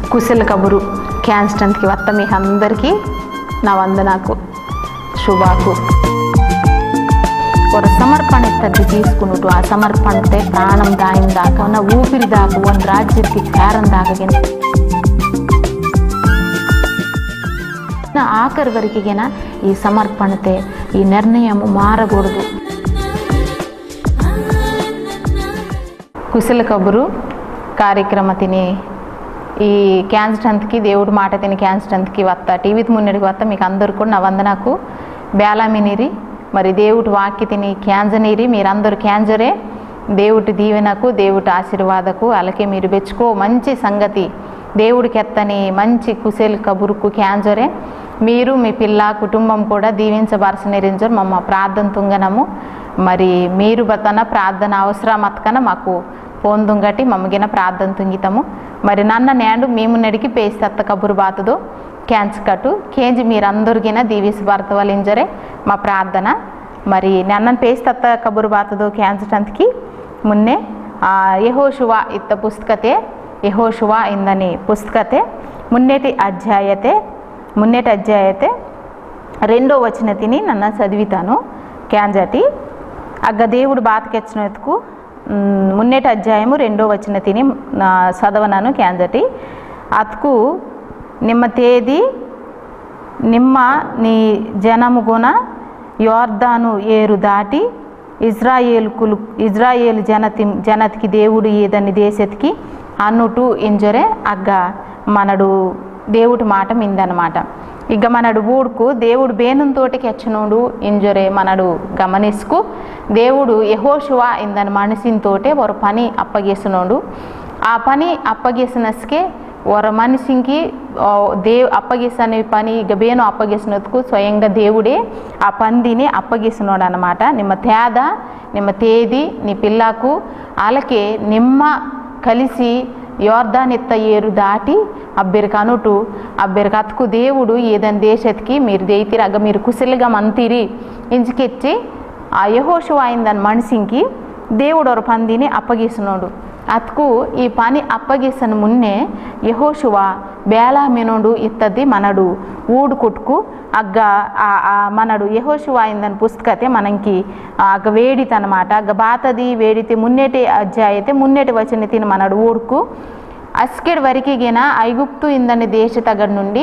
కుశల కబురు క్యాన్స్టెంట్కి వత్త మీకు అందరికీ నా వందనాకు ಶುಭಾಕು ఒక సమర్పణ తగ్గి తీసుకున్నట్టు ఆ సమర్పణతే ప్రాణం దాయిన దాకా ఉన్న ఊపిరి దాకా ಒಂದು ರಾಜ್ಯಕ್ಕೆ ಕಾರಣ దాకగిన నా ఆఖరి వరకిగిన ఈ సమర్పణతే ఈ నిర్ణయము మారకూడదు కుశల కబురు కార్ಯಕ್ರಮ తిని ఈ క్యాన్స్టెంత్కి దేవుడు మాట తిని క్యాన్స్టెంత్కి వత్త టీవీ మున్నడికి వత్త మీకు అందరు కూడా నా వందనకు బేలామినిరి మరి దేవుడి వాక్య తిని క్యాన్జనీరి మీరందరూ క్యాన్జరే దేవుడి దీవెనకు దేవుడి ఆశీర్వాదకు అలాగే మీరు బెచ్చుకో మంచి సంగతి దేవుడికి ఎత్తని మంచి కుశల్ కబురుకు క్యాన్జరే మీరు మీ పిల్ల కుటుంబం కూడా దీవించబరసిన రింజర్ మమ్మ ప్రార్థన తుంగనము మరి మీరు బతన ప్రార్థన అవసరం అతకన మాకు పొందుంగటి మమ్మగిన ప్రార్థన తుంగితము మరి నన్న నేండు మేము నడికి పేస్తత్త కబురు బాతదో క్యాన్స్ కట్టు కేంజి మీరందరిగిన దీవిసి భర్త వలింజరే మా ప్రార్థన మరి నన్నను పేస్తత్త కబురు బాతదో క్యాన్సటంత్కి ಮುನ್ನೆ ಯಹೋಶುವ ಇತ್ತ ಪುಸ್ತಕತೆ ಯಹೋಶುವ ಇಂದನಿ ಪುಸ್ತಕತೆ ಮುನ್ನೇటి అధ్యాయతే మున్నేటి అధ్యాయతే రెండో వచన తిని నన్ను చదివితాను క్యాంజటి అగ్గ దేవుడు బాతకెచ్చినందుకు మున్నేటి అధ్యాయము రెండో వచన తిని నా చదవనాను క్యాంజటి అతుకు నిమ్మ తేదీ నిమ్మ నీ జనము గుణ యోర్దాను ఏరు దాటి ఇజ్రాయేలుకులు ఇజ్రాయేల్ జనతి జనతికి దేవుడు ఏదని దేశతికి అన్నుటు ఇంజరే అగ్గ మనడు దేవుడి మాట మిందనమాట ఇక మనడు ఊడుకు దేవుడు బేనుతోటికి ఎచ్చనుడు ఇంజరే మనడు గమనిసుకు దేవుడు యహోశువా ఇందని మనిషితోటే ఒక పని అప్పగేసినోడు ఆ పని అప్పగేసినస్కే ఒక మనిషికి దేవ్ అప్పగిసని పని ఇక బేను అప్పగిసినందుకు స్వయంగా దేవుడే ఆ పందిని అప్పగిసినోడు అనమాట నిమ్మ తేద నిమ్మ తేదీ నీ పిల్లకు అలాగే నిమ్మ కలిసి యోర్ధానెత్త ఏరు దాటి అబ్బెరికి అనుటు అబ్బెరికి అతుకు దేవుడు ఏదని దేశత్కి మీరు దేయితిరగ మీరు కుశలిగా మంతిరి ఇంచుకెచ్చి ఆ యహోషు అయిందని మనిషికి దేవుడు ఒక పందిని అప్పగిసినోడు అతుకు ఈ పని అప్పగిసిన మున్నే యహోశువ బేలామినుడు ఇత్తది మనడు ఊడు కొట్టుకు అగ్గ మనడు యహోశువ అయిందని పుస్తకతే మనకి అగ్గ వేడిత అనమాట అగ్గ బాతది వేడితే మున్నేటి అధ్యాయతే మున్నేటి వచ్చిన తిని మనడు ఊడుకు అస్కెడ్ వరకిగిన ఐగుప్తు ఇందని దేశ తగడ నుండి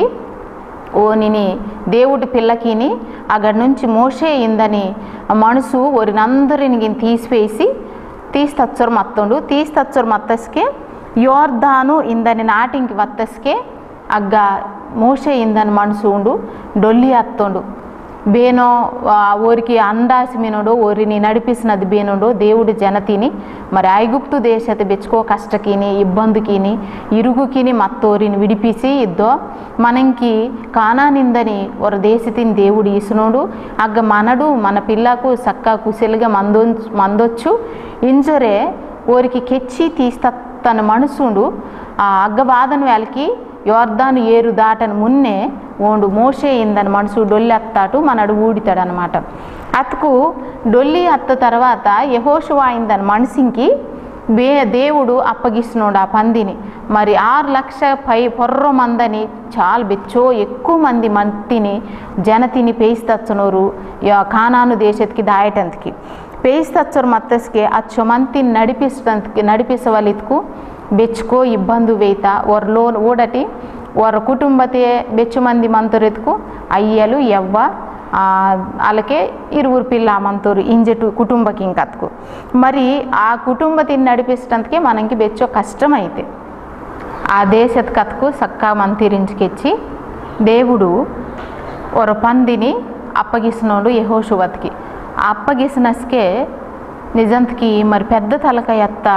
ఓ నిని దేవుడి పిల్లకిని అక్కడి నుంచి మోసే ఇందని మనసు ఒరినందరిని తీసివేసి తీస్తచ్చరు మత్తుండు తీస్తచ్చరు మత్తస్కే ಯೋರ್ದಾನು ಇಂದನಿ ನಾಟಿಂకి వత్తస్కే అగ్గ మోసే ఇందని మనసు ఉండు డొల్లి అత్తుండు బేనో ఊరికి అందాసి మీనుడు ఊరిని నడిపిస్తున్నది బేనుడు దేవుడి జనతిని మరి ఐగుప్తు దేశత బెచ్చుకో కష్టకిని ఇబ్బందికిని ఇరుగుకిని మత్తోరిని విడిపిసి ఇద్దో మనంకి కానానిందని ఒక దేశతిని దేవుడు ఈసునోడు అగ్గ మనడు మన పిల్లకు సక్క కుశలిగా మందో మందొచ్చు ఇంజరే ఊరికి కెచ్చి తీస్తా తన మనసుండు ఆ అగ్గబాధను వాళ్ళకి యోర్దాను ఏరు దాటని మున్నే ఓండు మోసే ఇందని మనసు డొల్లి అత్తాటు మనడు ఊడితాడు అనమాట అతకు డొల్లి అత్త తర్వాత యహోషువా అయిందని మనిషికి బే దేవుడు అప్పగిస్తున్నాడు ఆ పందిని మరి ఆరు లక్ష పై పొర్ర మందని చాలా బెచ్చో ఎక్కువ మంది మంతిని జనతిని పేయిస్తచ్చనోరు కానాను దేశత్కి దాయటంతకి పేయిస్తచ్చరు మత్తస్కి అచ్చు మంతిని నడిపిస్తంతకి నడిపిసవలిత్కు ಬೆಚ್ಕೋ ಇಬ್ಬಂದು ವೇತ ಒರ್ ಲೋನ್ ಓಡಟಿ ಒರ ಕುಟುಂಬತೆ ಬೆಚ್ಚು ಮಂದಿ ಮಂತೊರೆತ್ಕು ಅಯ್ಯಲು ಯವ್ವ అలాగే ఇరువురు పిల్ల మంతూరు ఇంజటు కుటుంబకి ఇంకత్కు మరి ఆ కుటుంబతిని నడిపించడానికి మనకి బెచ్చో కష్టం అయితే ఆ దేశత్ కత్కు సక్కా మంతిరించుకెచ్చి దేవుడు ఒక పందిని అప్పగిస్తున్నాడు యహోషువత్కి అప్పగిసినస్కే నిజంతకి మరి పెద్ద తలక ఎత్త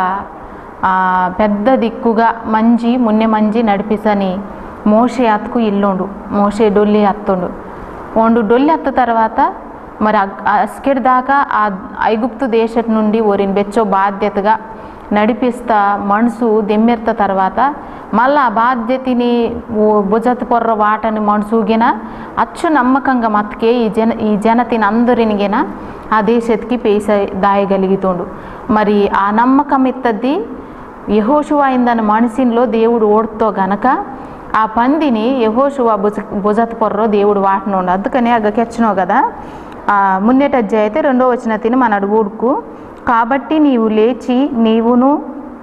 పెద్ద దిక్కుగా మంజి మున్నె మంజి నడిపిసని మోషే అత్తుకు ఇల్లుండు మోషే డొల్లి అత్తుండు వండు డొల్లి అత్త తర్వాత మరి అస్కెడ్ దాకా ఆ ఐగుప్తు దేశం నుండి ఓరిని బెచ్చో బాధ్యతగా నడిపిస్తా మనసు దెమ్మెర్త తర్వాత మళ్ళా ఆ బాధ్యతని భుజత పొర్ర వాటని మనసుగిన అచ్చు నమ్మకంగా మత్కే ఈ జన ఈ జనతిని అందరినిగిన ఆ దేశత్కి పేస దాయగలుగుతుండు మరి ఆ నమ్మకం ఇత్తది యహోషువా అయిందని మనిషిలో దేవుడు ఓడుతో గనక ఆ పందిని యహోశువ భుజ భుజత పొర్రో దేవుడు వాటినోండు అందుకని అగ్గ కెచ్చినావు కదా ఆ, మున్నేటి అధ్యాయ అయితే రెండో వచ్చిన తిని మన అడుగుడుకు కాబట్టి నీవు లేచి నీవును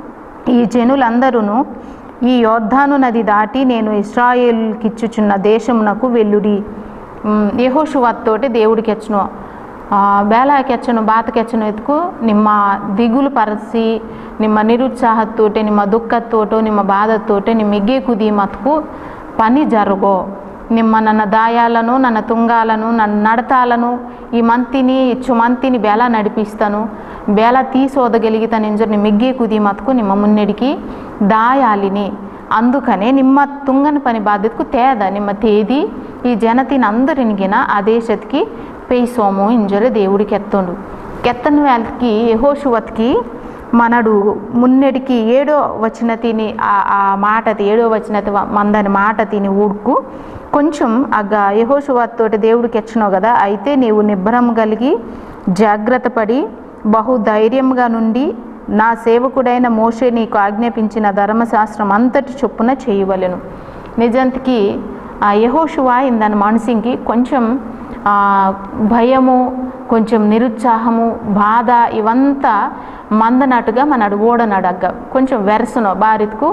ఈ జనులందరూ ఈ యోర్ధాను నది దాటి నేను ఇస్రాయేల్కిచ్చుచున్న దేశమునకు వెల్లుడి యహోషువత్తోటి దేవుడికి ఎచ్చను ಬೇಲಾಕೆಚ್ಚನು ಬಾತಕೆಚ್ಚನು ಎತ್ಕು ನಿಮ್ಮ ದಿಗುಲು ಪರಸಿ ನಿಮ್ಮ ನಿರುತ್ಸಾಹತ್ತೋಟೆ ನಿಮ್ಮ ದುಃಖತ್ತೋಟು ನಿಮ್ಮ బాధతోటి ನಿಮ್ಮ మిగ్గే కుది మతుకు పని జరుగో నిమ్మ నన్న దాయాలను నన్న తుంగాలను నన్న నడతాలను ఈ మంతిని ఇచ్చు మంతిని బేలా నడిపిస్తాను బేలా తీసోదగలిగితాను ఇంజర్ని మిగ్గే కుది మతుకు నిమ్మ మున్నెడికి దాయాలిని అందుకనే ನಿಮ್ಮ ತುಂಗನ ಪನಿ ಬಾಧ್ಯతకు ತೇದ ನಿಮ್ಮ తేదీ ఈ జనతిని అందరినిగిన ఆ దేశత్కి పేసోము ఇంజరే దేవుడికి ఎత్తుండు కెత్తని వాళ్ళకి యహోషువత్కి మనడు మున్నెడికి ఏడో వచ్చిన తిని ఆ- ఆ మాట ఏడో వచ్చిన మందని మాట తిని ఊడుకు కొంచెం అగ్గ యహోషువత్తోటి దేవుడికి ఎచ్చినావు కదా అయితే నీవు నిబ్బరం కలిగి జాగ్రత్త పడి బహు ధైర్యంగా నుండి నా సేవకుడైన మోషే నీకు ఆజ్ఞాపించిన ధర్మశాస్త్రం అంతటి చొప్పున చేయవలెను నిజానికి ఆ యహోషువా ఇందని మనసింకి కొంచెం ఆ, భయము కొంచెం నిరుత్సాహము బాధ ఇవంతా మందనట్టుగా మనడు ఓడనడగ్గ కొంచెం వెరసను బారిత్కు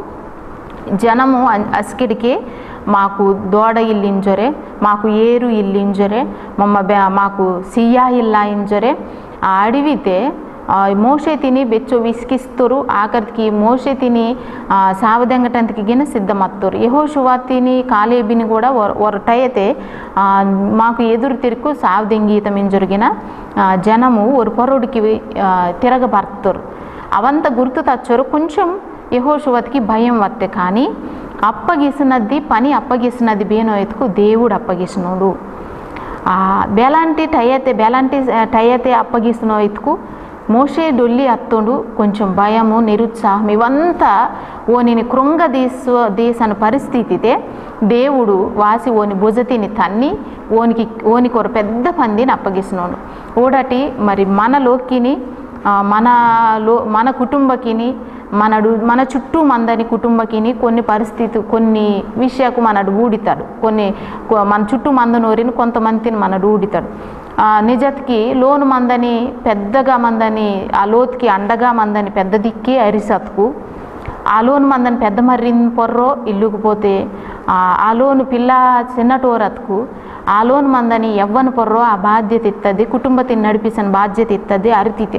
జనము అన్- అస్కిడికి మాకు దోడ ఇల్లింజరే మాకు ఏరు ఇల్లింజరే మమ్మ బ్యా మాకు సియ్యా ఇల్లా ఇంజరే ఆ అడివితే ఆ, మోసే తిని బెಚ್ಚో విసికిస్తురు ఆఖరికి మోసే తిని ఆ, సావదెంగటంతకి గిన సిద్ధమత్తురు యహోషువా తిని కాలేబిని కూడా ఒరటైతే మాకు ఎదురు తిరుగు సావదెంగీతం ఇంజరిగిన ఆ, జనము ஒரு పొరుడికి ఆ, తిరగబర్తురు అవంత గుర్తు తచ్చరు కొంచెం యహోషువతికి భయం వత్తే కానీ అప్పగిసినది పని అప్పగిసినది బేనో ఎత్తుకు దేవుడు అప్పగిసినోడు ఆ బెలాంటి టైతే బెలాంటి టైతే అప్పగిస్తున్న ఎత్తుకు మోషే డొల్లి అత్తుండు కొంచెం భయము నిరుత్సాహం ఇవంతా ఓనిని కృంగ దీసు దీసని పరిస్థితితే దేవుడు వాసి ఓని భుజతిని తన్ని ఓనికి ఓనికి ఒక పెద్ద పందిని అప్పగిస్తున్నాడు ఓడటి మరి మనలోకిని ఆ, మనలో మన కుటుంబకిని మనడు మన చుట్టూ మందని కుటుంబకిని కొన్ని పరిస్థితి కొన్ని విషయకు మనడు ఊడితాడు కొన్ని కొ- మన చుట్టూ మంద నోరిని కొంతమందిని మనడు ఊడితాడు ఆ, నిజానికి లోను మందని పెద్దగా మందని ఆ లోతుకి అండగా మందని పెద్ద దిక్కి అరిసత్కు ఆ లోను మందని పెద్ద మర్రిన్ పొర్రో ఇల్లుకుపోతే ఆ ఆ లోను పిల్ల చిన్నటోరత్కు ఆ లోను మందని ఎవ్వని పొర్రో ఆ బాధ్యత ఇత్తది కుటుంబతిని నడిపిసిన బాధ్యత ఇత్తది అరితితే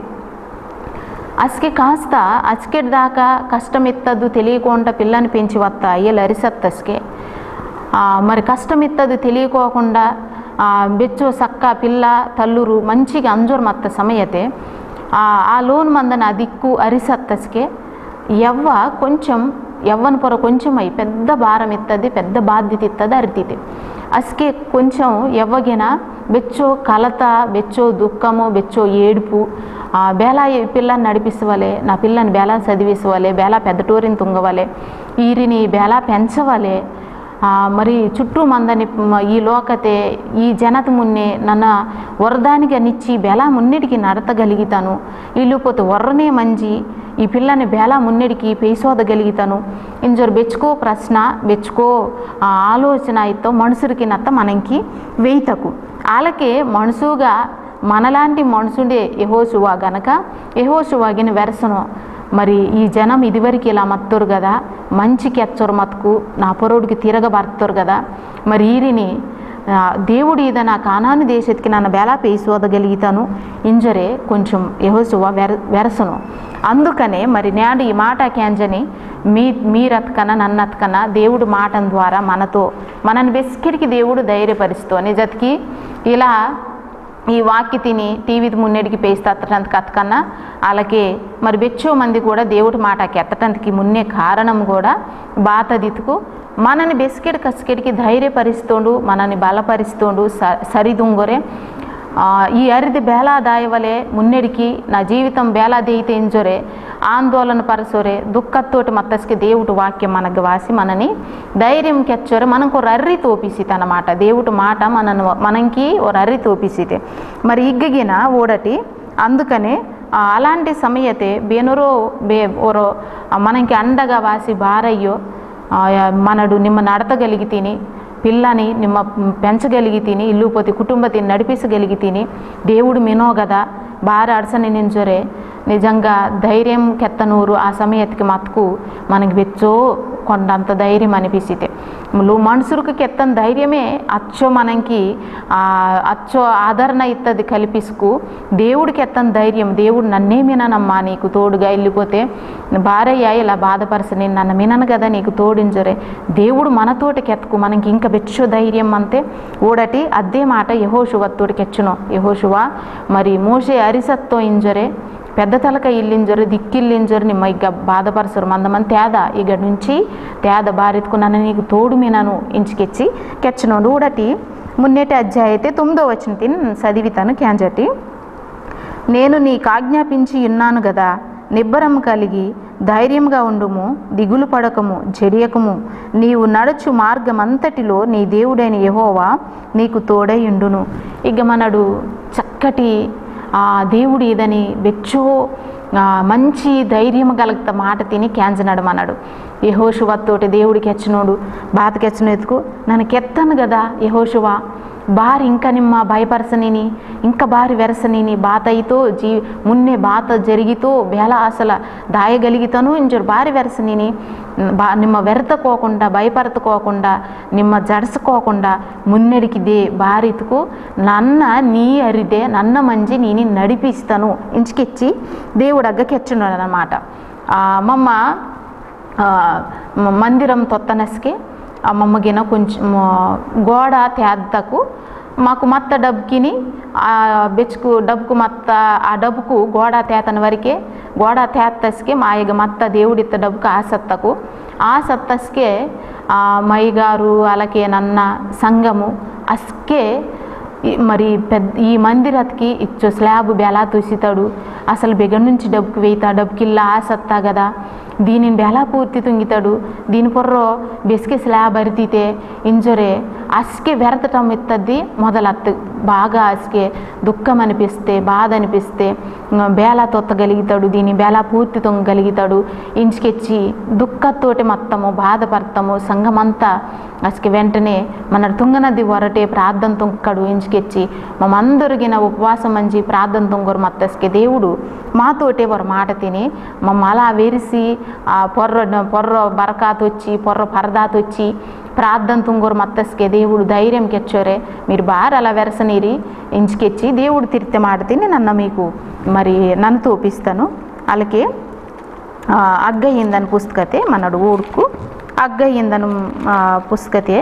అస్కి కాస్త అస్కెట్ దాకా కష్టం ఎత్తదు తెలియకుండా పిల్లని పెంచి వత్త అయ్యలు అరిసత్తస్కే ఆ, మరి కష్టం ఎత్తదు తెలియకోకుండా ఆ, బెచ్చో సక్క పిల్ల తల్లురు మంచిగా అంజూర్ మత్త సమయతే ఆ ఆ లోన్ మందన ఆ దిక్కు అరిసత్తస్కే ఎవ్వ కొంచెం ఎవ్వని పొర కొంచెం అయి పెద్ద భారం ఎత్తది పెద్ద బాధ్యత ఇత్తది అరితితే అస్కే కొంచెం ఎవ్వగిన బెచ్చో కలత బెచ్చో దుఃఖము బెచ్చో ఏడుపు ఆ బేలా ఈ పిల్లని నడిపిస్తవలే నా పిల్లని బేలా చదివిసవలే బేలా పెద్దటూరిని తుంగవలే ఈరిని బేలా పెంచవలే ఆ, మరి చుట్టూ మందని మ- ఈ లోకతే ఈ జనత మున్నే నన్న వరదానికి నిచ్చి బేలా మున్నిటికి నడతగలిగితాను ఇల్లుపోతే వర్రనే మంచి ఈ పిల్లని బేలా మున్నిడికి పేసోదగలిగితాను ఇంజోరు బెచ్చుకో ప్రశ్న బెచ్చుకో ఆ ఆలోచన ఇతో మనుషులకి నత్త మనకి వెయ్యతకు వాళ్ళకే మనసుగా మనలాంటి మనుషుడే యహోశువా గనక యహోశువాగిని వెరసను మరి ఈ జనం ఇదివరకు ఇలా మత్తురు కదా మంచికి ఎచ్చరు మతుకు నా పొరుడికి తిరగబర్తారు కదా మరి ఈరిని ఆ, దేవుడు ఇద నా కానాని దేశత్కి నన్ను బేలా పేసోదగలిగితాను ఇంజరే కొంచెం యహోశువ వెర వెరసను అందుకనే మరి నేడు ఈ మాట క్యాంజని మీ మీరత్కన నన్నత్కన దేవుడు మాటం ద్వారా మనతో మనని బెస్కిడికి దేవుడు ధైర్యపరుస్తూ నిజతికి ఇలా ఈ వాక్య తిని టీవీ మున్నెడికి పేస్తే అత్తటానికి అతకన్నా అలాగే మరి బెచ్చో మంది కూడా దేవుడి మాటకి ఎత్తటానికి మున్నే కారణం కూడా బాతదితుకు మనని బెస్కెడి కస్కెడికి ధైర్యపరుస్తుండు మనని బలపరుస్తుండు స సరిదుంగొరే ఆ, ఈ అరిది బేలా దాయవలే మున్నెడికి నా జీవితం బేలా దేయితే ఎంజొరే ఆందోళన పరసొరే దుఃఖత్తోటి మత్తస్కి దేవుడు వాక్యం మనకు వాసి మనని ధైర్యం కెచ్చొరే మనకు ఒక అర్రి తోపిసితే అన్నమాట దేవుడు మాట మనను మనకి ఒక అర్రి తోపిసితే మరి ఇగ్గగిన ఓడటి అందుకనే ఆ, అలాంటి సమయతే బేనురో బే ఓరో మనకి అండగా వాసి బారయ్యో ఆ, మనడు నిమ్మ నడతగలిగి తిని పిల్లని నిమ్మ పెంచగలిగి తిని ఇల్లు పోతే కుటుంబతిని నడిపించగలిగి తిని దేవుడు మినో కదా బాగా అడసని నించోరే నిజంగా ధైర్యం కెత్తనూరు ఆ సమయత్కి మత్కు మనకి వెచ్చో కొండంత ధైర్యం అనిపిస్తే మనుషులకు కెత్తని ధైర్యమే అచ్చో మనకి ఆ, అచ్చో ఆదరణ ఇత్తది కల్పిసుకు దేవుడికి ఎత్తని ధైర్యం దేవుడు నన్నే మిననమ్మా నీకు తోడుగా వెళ్ళిపోతే భార్య ఇలా బాధపరచని నన్ను మినను కదా నీకు తోడించరే దేవుడు మనతోటి కెత్తకు మనకి ఇంకా వెచ్చో ధైర్యం అంతే ఊడటి అదే మాట యహోశువత్తోటి కెచ్చును యహోశువ మరి మోసే అరిసత్తో ఇంజరే పెద్ద తలక ఇల్లింజరు దిక్కిల్లింజరు నిమ్మ ఇక బాధపరచరు మందమంది తేద ఇక నుంచి తేద భార్యకు నన్ను నీకు తోడు మీనను ఇంచుకెచ్చి కెచ్చనోడు ఊడటి మున్నేటి అధ్యాయ అయితే తొమ్మిదో వచ్చిన తిని చదివితాను క్యాంజటి నేను నీకు ఆజ్ఞాపించి ఉన్నాను కదా నిబ్బరము కలిగి ధైర్యంగా ఉండుము దిగులు పడకము జడియకము నీవు నడుచు మార్గమంతటిలో నీ దేవుడైన యెహోవా నీకు తోడై ఉండును ఇక మనడు చక్కటి ఆ దేవుడు ఇదని వెచ్చో ఆ, మంచి ధైర్యం కలుగుతా మాట తిని క్యాన్సనాడు అన్నాడు యహోశువతోటి దేవుడికి ఎచ్చినోడు బాతకి ఎచ్చిన ఎత్తుకు నన్ను కెత్తాను కదా యహోశువ బారి ఇంకా నిమ్మ భయపరచనిని ఇంకా బారి వెరసనిని బాతయితో జీ మున్నే బాత జరిగితో వేల అసలు దాయగలిగితను ఇంజరు బారి వెరసనిని బా నిమ్మ వెరతకోకుండా భయపరతకోకుండా నిమ్మ జడసుకోకుండా మున్నెడికి దే బారితుకు నన్న నీ అరిదే నన్న మంచి నేను నడిపిస్తాను ఇంచుకెచ్చి దేవుడు అగ్గకెచ్చున్నాడు అనమాట మమ్మ ఆ, మ- మందిరం తొత్తనస్కి ఆ మమ్మగిన కొంచెం ఆ, గోడ తేద్దకు మాకు మత్త డబ్బుకిని ఆ బెచ్చుకు డబ్బుకు మత్త ఆ డబ్బుకు గోడ తేతన వరకే గోడ తేత్తస్కి మా ఇక మత్త దేవుడిత్త డబ్బుకు ఆ సత్తకు ఆ సత్తస్కే ఆ మైగారు అలాగే నన్న సంఘము అస్కే ఈ- మరి పెద్ద ఈ మందిరత్కి ఇచ్చో స్లాబ్ బెలా తూసితాడు అసలు బిగ నుంచి డబ్బుకి వెయ్తా డబ్బుకిల్లా ఆసత్తా కదా దీనిని బెలా పూర్తి తుంగితాడు దీని పొర్రో బెసికి స్లాబ్ అరితీతే ఇంజరే అస్కే వెరతటం ఎత్తద్ది మొదలత్తు బాగా అస్కే దుఃఖం అనిపిస్తే బాధ అనిపిస్తే ఇంగ బేలా తొత్తగలుగుతాడు దీన్ని బేలా పూర్తి తొంగగలుగుతాడు ఇంచుకెచ్చి దుఃఖతోటి మొత్తము బాధపడతాము సంఘమంతా అసలు వెంటనే మన తుంగనది వరటే ప్రార్థన తొంకడు ఇంచుకెచ్చి మమ్మందరిగిన ఉపవాసం మంచి ప్రార్థన తొంగరు మత్తస్కి దేవుడు మాతోటే వారు మాట తిని మమ్మ అలా వెరిసి ఆ పొర్ర పొర్ర బరకాత్ వచ్చి పొర్ర పరదాత్ వచ్చి ప్రార్థన తుంగోరు మత్తస్కే దేవుడు ధైర్యం కెచ్చోరే మీరు బాగా అలా వెరసనీరి ఇంచుకెచ్చి దేవుడు తిరితే మాట తిని నన్ను మీకు మరి నన్ను తోపిస్తాను అలాగే ಆ, ಅಗ್ಗ ಇಂದನ ಪುಸ್ತಕತೆ ಮನ್ನಡು ಊಡ್ಕು ಅಗ್ಗ ఇందను పుస్తకతే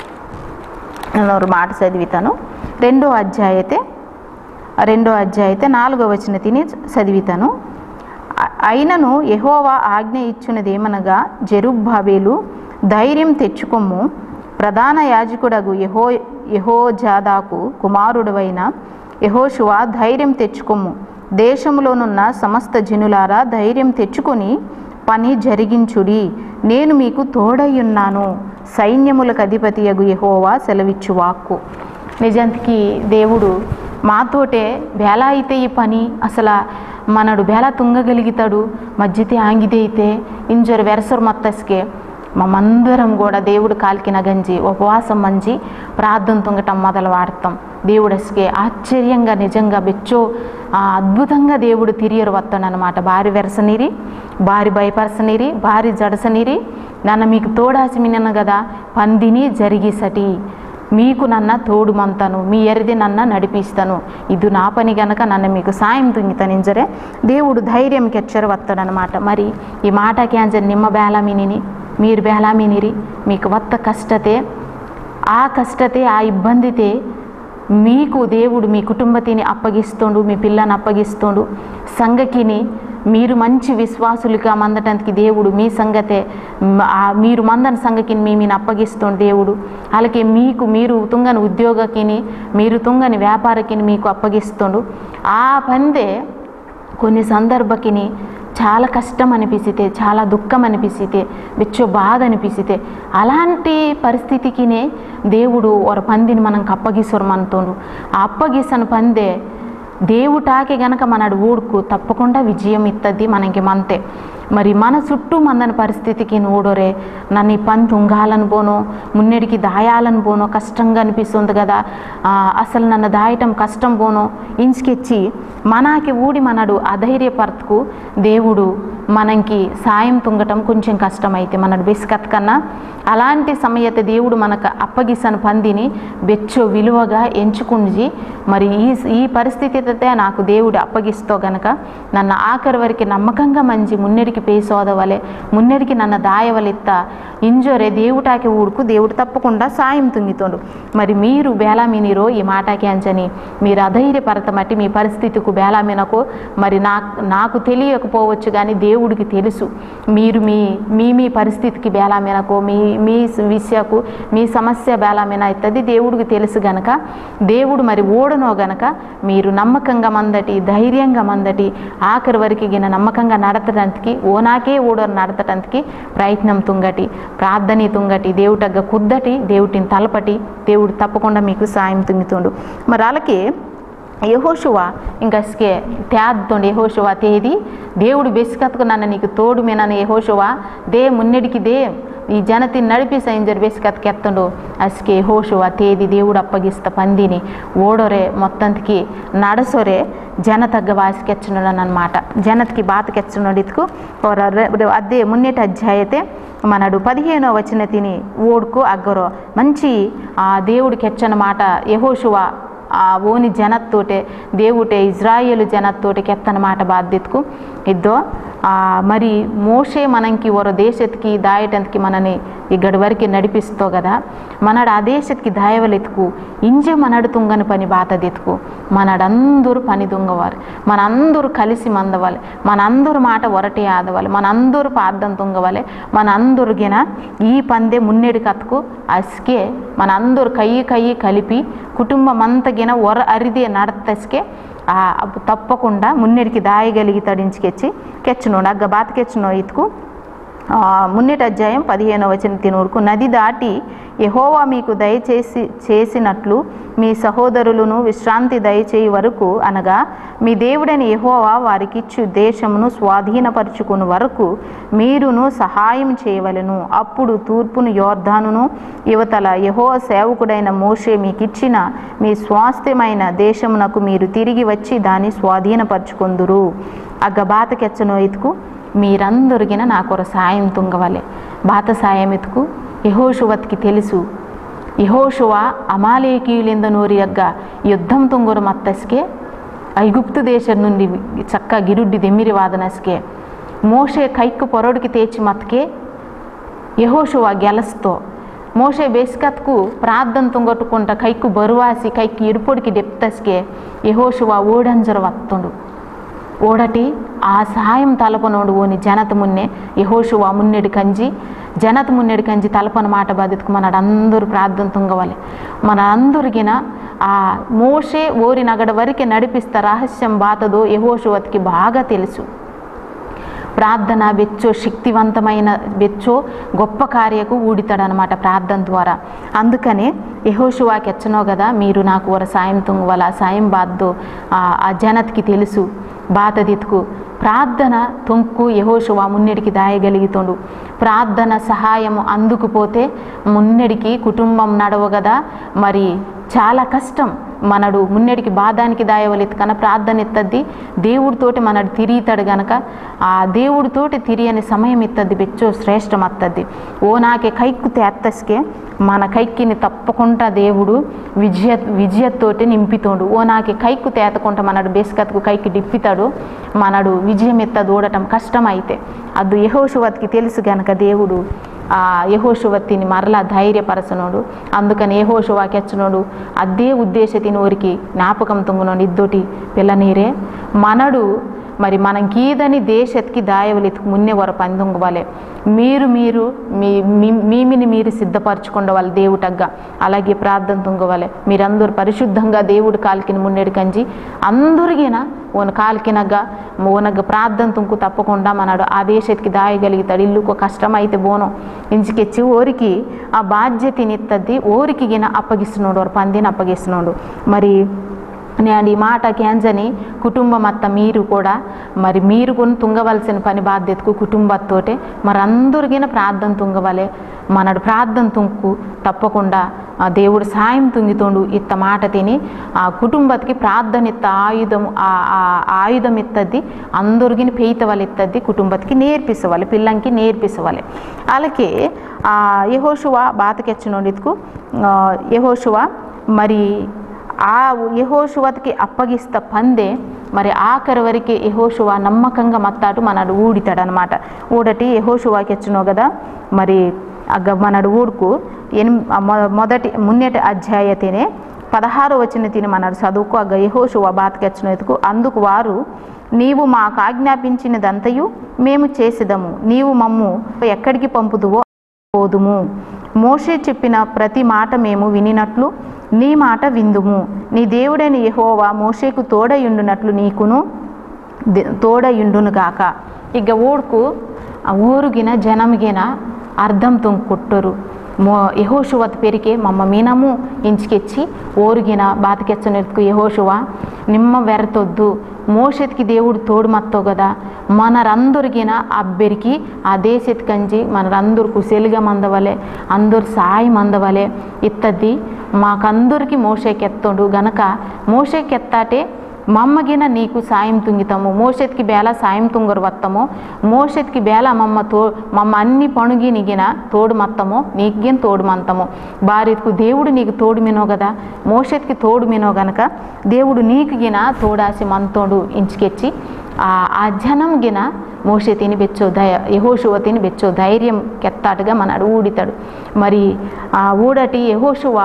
నేను మాట చదివితాను రెండో అధ్యాయతే రెండో అధ్యాయతే నాలుగో వచ్చిన తిని చదివితాను అ- అయినను యెహోవా ఆజ్ఞ ఇచ్చినదేమనగా జెరుబ్బాబేలు ధైర్యం తెచ్చుకొమ్ము ప్రధాన యాజకుడగు యహో యహోజాదాకు కుమారుడవైన యహోషువ ధైర్యం తెచ్చుకొమ్ము దేశంలోనున్న సమస్త జనులారా ధైర్యం తెచ్చుకొని పని జరిగించుడి నేను మీకు తోడయ్యున్నాను సైన్యములకు అధిపతి యగు యహోవా సెలవిచ్చు వాక్కు నిజానికి దేవుడు మాతోటే బేలా అయితే ఈ పని అసలు మనడు బేలా తుంగగలుగుతాడు మధ్యతే ఆంగితే అయితే ఇంజరు వెరసరు మత్తస్కే మమందరం కూడా దేవుడు కాలికిన గంజి ఉపవాసం మంచి ప్రార్థన తుంగటం మొదలు వాడతాం దేవుడస్కే ఆశ్చర్యంగా నిజంగా బెచ్చో ఆ అద్భుతంగా దేవుడు తిరియరు వస్తాడనమాట భారీ వెరసనిరి భారీ భయపరసనిరి భారీ జడసనిరి నన్ను మీకు తోడాసి మినను కదా పందిని జరిగిసటి మీకు నన్న తోడుమంతాను మీ ఎరిది నన్న నడిపిస్తాను ఇది నా పని గనక నన్ను మీకు సాయం తుంగితనింజరే దేవుడు ధైర్యం కెచ్చరు వస్తాడనమాట మరి ఈ మాట క్యాన్సర్ నిమ్మ బేలామినిని మీరు బేలామినిరి మీకు వత్త కష్టతే ఆ కష్టతే ఆ ఇబ్బందితే మీకు దేవుడు మీ కుటుంబతిని అప్పగిస్తుండు మీ పిల్లని అప్పగిస్తుండు సంఘకిని మీరు మంచి విశ్వాసులుగా మందటానికి దేవుడు మీ సంగతే మ- ఆ మీరు మందని సంఘకిని మీ మీని అప్పగిస్తుండు దేవుడు అలాగే మీకు మీరు తుంగని ఉద్యోగకిని మీరు తుంగని వ్యాపారకిని మీకు అప్పగిస్తుండు ఆ పందే కొన్ని సందర్భకిని చాలా కష్టం అనిపిస్తే చాలా దుఃఖం అనిపిస్తే వెచ్చో బాధ అనిపిస్తే అలాంటి పరిస్థితికినే దేవుడు ఒక పందిని మనం అప్పగిస్తారు మనతోడు ఆ అప్పగిసని పందే దేవుటాకి గనక మనడు ఊడుకు తప్పకుండా విజయం ఇత్తది మనకి మంతే మరి మన చుట్టూ మందని పరిస్థితికి ఓడోరే నన్ను ఈ పని తుంగాలని పోను మున్నెడికి దాయాలని పోను కష్టంగా అనిపిస్తుంది కదా ఆ, అసలు నన్ను దాయటం కష్టం పోను ఇంచుకెచ్చి మనకి ఊడి మనడు అధైర్యపరతకు దేవుడు మనకి సాయం తుంగటం కొంచెం కష్టమైతే మనడు బెస్కత్ కన్నా అలాంటి సమయత దేవుడు మనకు అప్పగిసన పందిని బెచ్చో విలువగా ఎంచుకుంది మరి ఈ ఈ పరిస్థితి అయితే నాకు దేవుడు అప్పగిస్తో గనక నన్ను ఆఖరి వరకు నమ్మకంగా మంచి మున్నెడికి పేసోదవలే మున్నెడికి నన్ను దాయవలెత్త ఇంజోరే దేవుటాకి ఊడుకు దేవుడు తప్పకుండా సాయం తుంగితోడు మరి మీరు బేలామినిరో ఈ మాటకి అంచని మీరు అధైర్యపరతమట్టి మీ పరిస్థితికి బేలామినకో మరి నాకు నాకు తెలియకపోవచ్చు కానీ దేవుడికి తెలుసు మీరు మీ మీ మీ పరిస్థితికి బేలామినకో మీ మీ విషయకు మీ సమస్య బేలామిన అవుతుంది దేవుడికి తెలుసు గనక దేవుడు మరి ఓడనో గనక మీరు నమ్మకంగా మందటి ధైర్యంగా మందటి ఆఖరి వరకు గిన నమ్మకంగా నడతడానికి ఓ నాకే ఓడరు నడతడానికి ప్రయత్నం తుంగటి ప్రార్థన తుంగటి దేవుటగ్గ కుద్దటి దేవుటిని తలపటి దేవుడు తప్పకుండా మీకు సాయం తుంగుతుండు మరి అలాగే యహోశువ ఇంకా స్కే తేద్తుండే యహోశువ తేది దేవుడు బెసికత్తుకు నన్ను నీకు తోడు మీనని యహోశువ దే మున్నెడికి దే ఈ జనతి నడిపి సైంజర్ బెసికత్తుకు ఎత్తుండు అస్కే యహోశువ తేది దేవుడు అప్పగిస్త పందిని ఓడొరే మొత్తంకి నడసొరే జనతగ్గ వాసికెచ్చున్నాడు అనమాట జనతికి బాతకెచ్చున్నాడు ఇతుకు అదే మున్నేటి అధ్యాయతే మనడు పదిహేనో వచ్చిన తిని ఓడుకు అగ్గరో మంచి ఆ దేవుడికి ఎచ్చనమాట యహోశువ ఆ ఓని జనత్తోటే దేవుటే ఇజ్రాయేలు జనత్తోటే కెత్తనమాట బాధ్యతకు ఇద్దో ఆ, మరి మోషే మనకి ఒర దేశత్కి దాయటందుకి మనని ఈ గడి వరకు నడిపిస్తో కదా మనడు ఆ దేశత్కి దాయవలెతుకు ఇంజే మనడు తుంగని పని బాతదెతుకు మనడందరూ పని దుంగవారు మనందరూ కలిసి మందవాలి మనందరూ మాట ఒరటే ఆదవాలి మనందరూ పార్థం తుంగవాలి మనందరూ గిన ఈ పందే మున్నెడి కథకు అస్కే మనందరూ కయ్యి కయ్యి కలిపి కుటుంబం అంతా గిన ఒర అరిదే నడతస్కే ఆ అప్పు తప్పకుండా మున్నెడికి దాయగలిగి ఇంచుకెచ్చి కెచ్చునోడు అగ్గ బాతకెచ్చునో ఇతుకు ఆ, మున్నెటి అధ్యాయం పదిహేనవ వచ్చిన తినూరుకు నది దాటి యహోవా మీకు దయచేసి చేసినట్లు మీ సహోదరులను విశ్రాంతి దయచేయి వరకు అనగా మీ దేవుడైన యహోవా వారికిచ్చు దేశమును స్వాధీనపరుచుకుని వరకు మీరును సహాయం చేయవలెను అప్పుడు తూర్పును యోర్ధానును యువతల యహో సేవకుడైన మోషే మీకిచ్చిన మీ స్వాస్థ్యమైన దేశమునకు మీరు తిరిగి వచ్చి దాన్ని స్వాధీనపరుచుకొందురు అగ్గ బాతకెచ్చనో ఇతుకు మీరందరిగిన నా కొర సాయం తుంగవలే బాత సాయం ఎతుకు యహోషువత్కి తెలుసు యహోషువ అమాలేకీయులింద నోరి యగ్గ యుద్ధం తుంగురు మత్తస్కే ఐగుప్తు దేశం నుండి చక్క గిరుడ్డి దెమ్మిరి వాదనస్కే మోషే కైక్కు పొరడికి తేచి మత్కే యహోషువ గెలస్తో మోషే బేస్కత్కు ప్రార్థన తుంగొట్టుకుంట కైక్కు బరువాసి కైక్కు ఇరుపొడికి డెప్తస్కే యహోషువ ఓడంజర వత్తుండు ఓడటి ఆ సహాయం తలపనోడు ఓని జనత మున్నే యహోషువ మున్నెడి కంజి జనత మున్నెడి కంజి తలపన మాట బాధితుకు మనడు అందరూ ప్రార్థన తుంగవాలి మన అందరికిన ఆ మోషే ఓరి నగడ వరకే నడిపిస్తా రహస్యం బాతదో యహోషువత్కి బాగా తెలుసు ప్రార్థన వెచ్చో శక్తివంతమైన వెచ్చో గొప్ప కార్యకు ఊడితాడనమాట ప్రార్థన ద్వారా అందుకనే యహోషువాకి ఎచ్చనో కదా మీరు నాకు వర సాయం తుంగవల సాయం బాద్దో ఆ ఆ జనత్కి తెలుసు బాతదితుకు ప్రార్థన తొంకు యహోషువా మున్నెడికి దాయగలుగుతుండు ప్రార్థన సహాయము అందుకుపోతే మున్నెడికి కుటుంబం నడవగదా మరి చాలా కష్టం మనడు మున్నెడికి బాధానికి దాయవలెత్తు కన ప్రార్థన ఎత్తద్ది దేవుడితోటి మనడు తిరిగితాడు గనక ఆ దేవుడితోటి తిరియని సమయం ఇత్తద్ది బెచ్చో శ్రేష్టం అత్తద్ది ఓ నాకే కైక్కు తేత్తస్కే మన కైక్కిని తప్పకుండా దేవుడు విజయ విజయతోటి నింపితోడు ఓ నాకే కైక్కు తేతకుంట మనడు బేస్కత్కు కైకి డిప్పితాడు మనడు విజయం ఎత్త దూడటం కష్టమైతే అది యహోషువత్కి తెలుసు గనక దేవుడు ఆ యహోషువత్తిని మరలా ధైర్యపరచనోడు అందుకని యహోషువాకి ఎచ్చనోడు అదే ఉద్దేశతిని ఊరికి జ్ఞాపకం తుంగునోడు ఇద్దోటి పిల్లనీరే మనడు మరి మనం కీదని దేశత్కి దాయవలెత్తుకు మున్నే వర పందుంగవాలే మీరు మీరు మీ మీ- మీమిని మీరు సిద్ధపరచుకుండవాలి దేవుటగ్గా అలాగే ప్రార్థన తుంగవాలే మీరందరూ పరిశుద్ధంగా దేవుడు కాలికిన మున్నెడు కంచి అందరిగిన ఓన కాలికినగ్గా ఓనగ్గ ప్రార్థన తుంకు తప్పకుండా మనడు ఆ దేశత్కి దాయగలుగుతాడు ఇల్లుకు కష్టమైతే బోనం ఇంచుకెచ్చి ఓరికి ఆ బాధ్యతనిత్తద్ది ఓరికి గిన అప్పగిస్తున్నాడు వారు పందిని అప్పగిస్తున్నాడు మరి నేను ఈ మాట క్యాన్సని కుటుంబం అత్త మీరు కూడా మరి మీరు కూడా తుంగవలసిన పని బాధ్యతకు కుటుంబంతోటే మరి అందరికీ ప్రార్థన తుంగవలే మనడు ప్రార్థన తుంకు తప్పకుండా ఆ దేవుడు సాయం తుంగితోండు ఇత్త మాట తిని ఆ కుటుంబతికి ప్రార్థన ఇత్త ఆయుధం ఆ ఆ ఆయుధం ఇత్తది అందరికీ పెయితవలు ఇత్తది కుటుంబతికి నేర్పిసవాలి పిల్లంకి నేర్పిసవాలి అలాగే ఆ యహోశువ బాతకెచ్చినోడికు యహోశువ మరి ఆ యహోశువతికి అప్పగిస్త పందే మరి ఆఖరి వరకు యహోశువ నమ్మకంగా మత్తాటు మనడు ఊడితాడనమాట ఊడటి యహోశువాకి వచ్చినావు కదా మరి అగ్గ మనడు ఊడుకు ఎనిమి మొ- మొదటి మున్నటి అధ్యాయతినే పదహారు వచ్చిన తిని మనడు చదువుకు అగ్గ యహోశువ బాతకెచ్చినందుకు అందుకు వారు నీవు మాకు ఆజ్ఞాపించినదంతయు మేము చేసేదము నీవు మమ్ము ఎక్కడికి పంపుదువో పోదుము మోషే చెప్పిన ప్రతి మాట మేము వినినట్లు నీ మాట విందుము నీ దేవుడైన యెహోవా మోషేకు తోడయుండునట్లు నీకును ది- తోడయుండునుగాక ఇక ఊడుకు ఆ ఊరుగిన జనముగిన అర్థం తుంకుట్టరు మో యహోశువత్ పెరికే మమ్మ మీనము ఇంచికెచ్చి ఓరుగిన బాతికెచ్చనెత్తుకు యహోశువ నిమ్మ వెరతొద్దు మోషెత్కి దేవుడు తోడు మత్తో కదా మనరందరికిన అబ్బెరికి ఆ దేశెత్ కంచి మనరందరు కుశలిగా మందవలే అందరు సాయం అందవలే ఇత్తది మాకందరికి మోషేకెత్తోడు గనక మోషేకెత్తాటే మమ్మగిన నీకు సాయం తుంగితాము మోషెత్కి బేల సాయం తుంగరు వత్తము మోషెత్కి బేల మమ్మ తో మమ్మ అన్ని పణుగి నిగిన తోడు మత్తము నీకేం తోడు మంతము భార్యకు దేవుడు నీకు తోడు మినో కదా మోషెత్కి తోడు మినో గనక దేవుడు నీకు గిన తోడాసి మంతోడు ఇంచుకెచ్చి ఆ ఆ జనం గిన మోషే తిని బెచ్చో దయ యహోశువ తిని బెచ్చో ధైర్యం కెత్తాటుగా మన ఊడితాడు మరి ఆ ఊడటి యహోశువ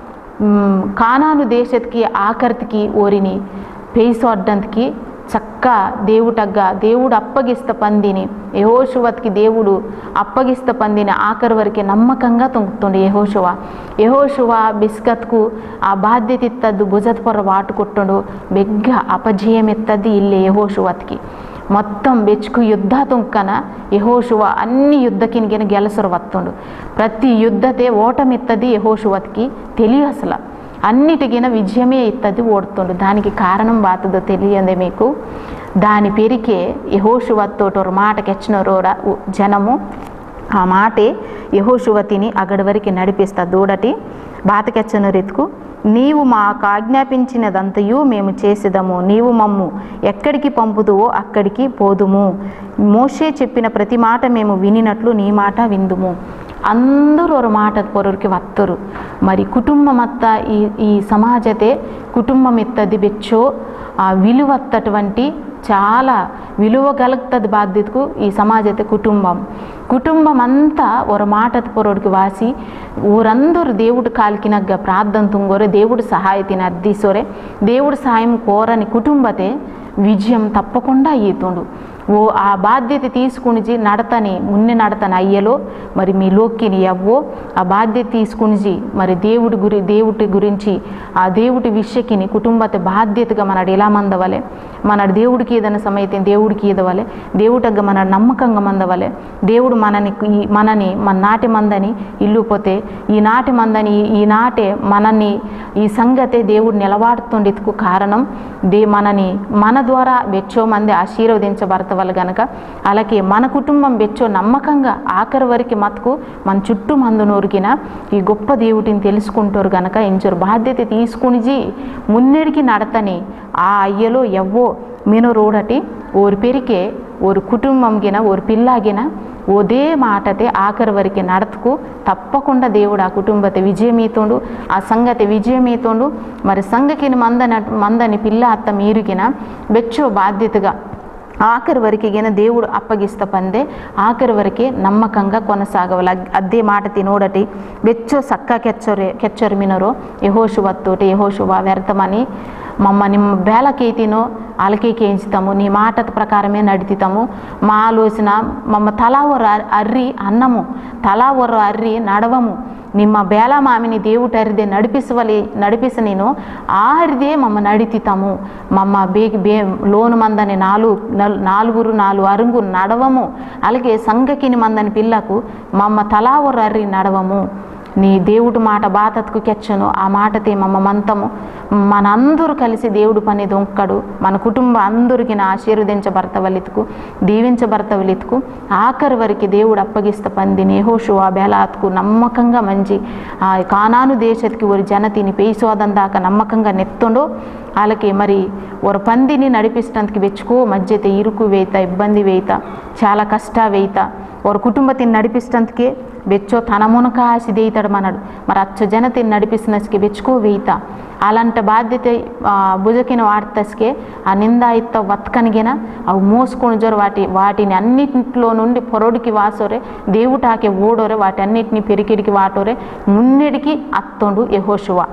మ్, కానాను దేశత్కి ఆకర్తికి ఓరిని పేసొడ్డంతికి చక్క దేవుటగ్గ దేవుడు అప్పగిస్త పందిని యహోశువత్కి దేవుడు అప్పగిస్త పందిని ఆఖరి వరకు నమ్మకంగా తొంగుతుండే యహోశువ యహోశువ బిస్కత్కు ఆ బాధ్యత ఇత్తద్దు భుజత పొర వాటుకొట్టుడు బెగ్గ అపజయం ఎత్తది ఇల్లే యహోశువత్కి మొత్తం బెచ్చుకు యుద్ధ తుంకన యహోశువ అన్ని యుద్ధకినిగిన గెలసరు వత్తుండు ప్రతి యుద్ధతే ఓటమిత్తది యహోశువత్కి తెలియ అసలు అన్నిటికిన విజయమే ఇత్తది ఓడుతుండు దానికి కారణం బాతదో తెలియదే మీకు దాని పెరికే యహోశువత్తోటి ఒక మాటకెచ్చిన రోడ జనము ఆ మాటే యహోశువతిని అగడి వరకు నడిపిస్తా దూడటి బాతకెచ్చను రీతుకు నీవు మాకు ఆజ్ఞాపించినదంతయు మేము చేసేదము నీవు మమ్ము ఎక్కడికి పంపుదువో అక్కడికి పోదుము మోషే చెప్పిన ప్రతి మాట మేము వినినట్లు నీ మాట విందుము అందరూ ఒక మాట పొరురికి వత్తరు మరి కుటుంబం అత్త ఈ ఈ సమాజతే కుటుంబం ఇత్తది బెచ్చో ఆ విలువత్తటువంటి చాలా విలువ కలుగుతుంది బాధ్యతకు ఈ సమాజతే కుటుంబం కుటుంబం అంతా ఒక మాట పొరుడికి వాసి ఊరందరూ దేవుడు కాలికినగ్గ ప్రార్థన తుంగోరే దేవుడు సహాయతిని అద్దీసోరే దేవుడు సాయం కోరని కుటుంబతే విజయం తప్పకుండా ఈతుండు ఓ ఆ బాధ్యత తీసుకునిజి నడతని మున్ని నడతని అయ్యలో మరి మీ లోక్కిని ఎవ్వో ఆ బాధ్యత తీసుకునిజి మరి దేవుడి గురి దేవుడి గురించి ఆ దేవుడి విషయకిని కుటుంబత బాధ్యతగా మనడు ఎలా మందవలే మనడు దేవుడికి ఏదైనా సమయతే దేవుడికి ఈదవలే దేవుటగ్గ మన నమ్మకంగా మందవలే దేవుడు మనని ఈ- మనని మన నాటి మందని ఇల్లు పోతే ఈ నాటి మందని ఈ- ఈ నాటే మనని ఈ సంగతే దేవుడు నిలవాడుతుండేందుకు కారణం దే మనని మన ద్వారా బెచ్చో మంది ఆశీర్వదించబడతవాలి గనక అలాగే మన కుటుంబం బెచ్చో నమ్మకంగా ఆఖరి వరకు మతుకు మన చుట్టూ మందు నూరికిన ఈ గొప్ప దేవుడిని తెలుసుకుంటారు గనక ఇంచరు బాధ్యత తీసుకునిజి మున్నెడికి నడతని ఆ అయ్యలో ఎవ్వో మీను రోడటి ఓరి పెరికే ఓరి కుటుంబం గిన ఓరి పిల్లాగిన ఒదే మాటతే ఆఖరి వరకు నడతకు తప్పకుండా దేవుడు ఆ కుటుంబത്തെ విజయమీతోండు ఆ సంగతి విజయమీతోండు మరి సంఘకిని మందన మందని పిల్ల అత్త మీరుగిన బెచ్చో బాధ్యతగా ఆఖరి వరకు గిన దేవుడు అప్పగిస్త పందే ఆఖరి వరకే నమ్మకంగా కొనసాగవాలి అగ్- అద్దే మాట తినోడటి బెచ్చో సక్క కెచ్చరే కెచ్చరు మినరో యహోశువత్తోటి యహోశువ వ్యర్థమని మమ్మల్ని బేలకేతినో అలకేకేయించుతాము నీ మాట ప్రకారమే నడితితాము మా ఆలోచన మమ్మ తలా ఒర అర్రి అన్నము తలా ఒర అర్రి నడవము ನಿಮ್ಮ ಬೇಲ ಮಾಮಿನಿ దేవుట ಅರಿದೆ నడిపిసవలి నడిపిಸ నేను ఆ అరిదే మమ్మ నడితితాము మమ్మ బేగి బే లోను మందని నాలుగు నల్- నాలుగురు నాలుగు అరుంగు నడవము అలాగే సంఘకిని మందని పిల్లకు మమ్మ తలా ఒర అర్రి నడవము నీ దేవుడు మాట బాతత్కు కెచ్చను ఆ మాటతే మమ్మ మంతము మనందరూ కలిసి దేవుడు పని దొంకడు మన కుటుంబం అందరికి ఆశీర్వదించబడతవలితుకు దీవించబడతవలితుకు ఆఖరి వరకు దేవుడు అప్పగిస్త పంది నేహోషు ఆ బేలాత్కు నమ్మకంగా మంచి ఆ కానాను దేశత్కి ఒక జనతిని పేసోదం దాకా నమ్మకంగా నెత్తుండో వాళ్ళకి మరి ఒక పందిని నడిపిస్తానికి వెచ్చుకో మధ్యతే ఇరుకు వేయిత ఇబ్బంది వేయిత చాలా కష్ట వేయిత ఒక కుటుంబతిని నడిపిస్తానికి వెచ్చో తన మునక ఆశ దేయితాడు మనడు మరి అచ్చ జనతిని నడిపిస్తున్నకి వెచ్చుకో వేయిత అలాంటి బాధ్యత ఆ, భుజకిన వాడతస్కే ఆ నిందాయిత్త వత్కనిగిన అవి మోసుకొని జోరు వాటి వాటిని అన్నింటిలో నుండి పొరడికి వాసోరే దేవుటాకే ఓడోరే వాటి అన్నిటిని పెరికిడికి వాటోరే మున్నెడికి అత్తోండు యెహోషువ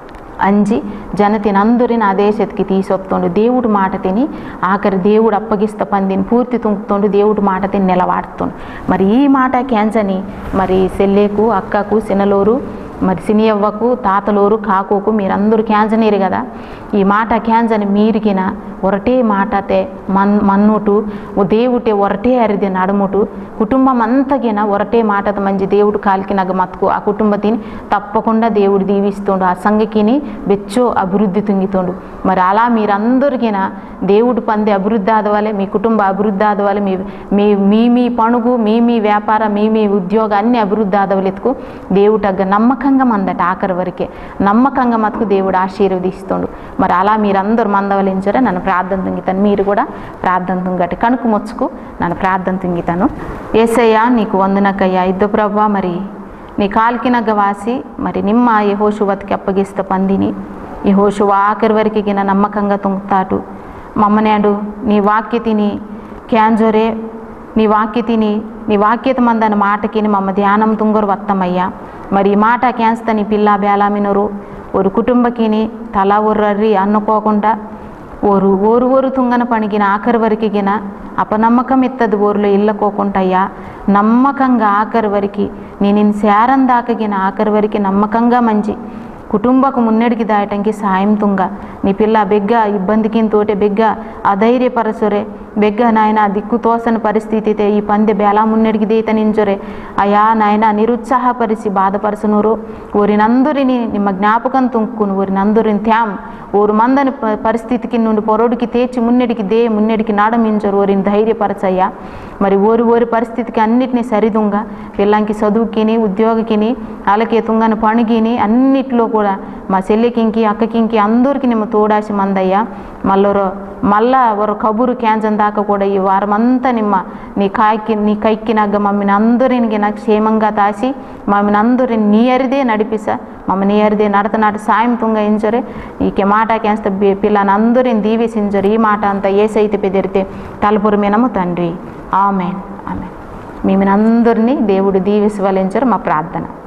అంజి జనతిని అందరిని ఆ దేశతికి తీసుకొస్తుండు దేవుడు మాట తిని ఆఖరి దేవుడు అప్పగిస్త పందిని పూర్తి తుంకుతుండు దేవుడు మాట తిని నిలవాడుతుండు మరి ఈ మాట క్యాన్సని మరి సెల్లేకు అక్కకు సినలోరు మరి సినియవ్వకు తాతలోరు కాకోకు మీరందరూ క్యాన్సనీరు కదా ఈ మాట క్యాన్సని మీరికిన ఒరటే మాటతే మన్ మన్నుటు ఓ దేవుటే ఒరటే అరిది నడుముటు కుటుంబం అంతగిన ఒరటే మాటత మంచి దేవుడు కాలికి నగ మతుకు ఆ కుటుంబతిని తప్పకుండా దేవుడు దీవిస్తుండు ఆ సంఘకిని బెచ్చో అభివృద్ధి తుంగితుండు మరి అలా మీరందరికిన దేవుడు పంది అభివృద్ధి ఆదవాలి మీ కుటుంబ అభివృద్ధి ఆదవాలి మీ మీ మీ మీ పణుగు మీ మీ వ్యాపార మీ మీ ఉద్యోగ అన్ని అభివృద్ధి ఆదవలెత్తుకు దేవుడు అగ్గ నమ్మకంగా మందట ఆఖరి వరకే నమ్మకంగా మతుకు దేవుడు ఆశీర్వదిస్తుండు మరి అలా మీరందరూ మందవలించారా నన్ను ప్రార్థన తుంగితాను మీరు కూడా ప్రార్థన తుంగట కనుక మొచ్చుకు నన్ను ప్రార్థన తుంగితాను ఏసయ్యా నీకు వందనకయ్యా ఇద్దు ప్రభా మరి నీ కాల్కినగ్గ వాసి మరి నిమ్మ యహోషువతికి అప్పగిస్త పందిని యహోషువ ఆఖరి వరకు గిన నమ్మకంగా తుంగుతాటు మమ్మనేడు నీ వాక్య తిని క్యాంజోరే నీ వాక్య తిని నీ వాక్యత మందన మాటకిని మమ్మ ధ్యానం తుంగరు వత్తమయ్యా మరి ఈ మాట క్యాన్స్త నీ పిల్ల బేలామినరు ఒక కుటుంబకిని తల ఉర్రర్రి అనుకోకుండా ఓరు ఓరు ఓరు తుంగన పణిగిన ఆఖరి వరకు గిన అపనమ్మకం ఇత్తది ఊరిలో ఇళ్ళకోకుంటయ్యా నమ్మకంగా ఆఖరి వరకు నేను ఇన్ని శారం దాకగిన ఆఖరి వరకు నమ్మకంగా మంచి కుటుంబకు మున్నడికి దాయటానికి సాయం తుంగ నీ పిల్ల బెగ్గ ఇబ్బందికి తోటే బెగ్గ అధైర్యపరచురే బెగ్గ నాయన దిక్కు తోసని పరిస్థితితే ఈ పందె బేలా మున్నడికి దీత నించురే అయా నాయన నిరుత్సాహపరిచి బాధపరచునురు ఊరినందరిని నిమ్మ జ్ఞాపకం తుంకును ఊరినందరిని త్యాం ఊరు మందని ప- పరిస్థితికి నుండి పొరడికి తేచి మున్నడికి దే మున్నడికి నాడమించరు ఊరిని ధైర్యపరచయ్యా మరి ఊరి ఊరి పరిస్థితికి అన్నిటినీ సరిదుంగ పిల్లంకి చదువుకిని ఉద్యోగకిని అలాగే తుంగన పణిగిని అన్నిట్లో కూడా మా చెల్లికింకి అక్కకింకి అందరికి నిమ్మ తోడాసి మందయ్యా మళ్ళొరు మళ్ళా ఒక కబురు క్యాన్సన్ దాకా కూడా ఈ వారం అంతా నిమ్మ నీ కాய்కి నీ కైక్కి నగ్గ మమ్మల్ని అందరిని నాకు క్షేమంగా తాసి మమ్మల్ని అందరిని నీ అరిదే నడిపిసా మమ్మ నీ అరిదే నడత నాట సాయం తుంగ ఇంచరే ఈకే మాట క్యాన్స్త పిల్లని అందరిని దీవిసించరు ఈ మాట అంతా ఏ సైతే పెదిరితే తలుపురు మినము తండ్రి ఆమెన్ ఆమెన్ మిమ్మల్ని అందరినీ దేవుడు దీవిసి వలించరు మా ప్రార్థన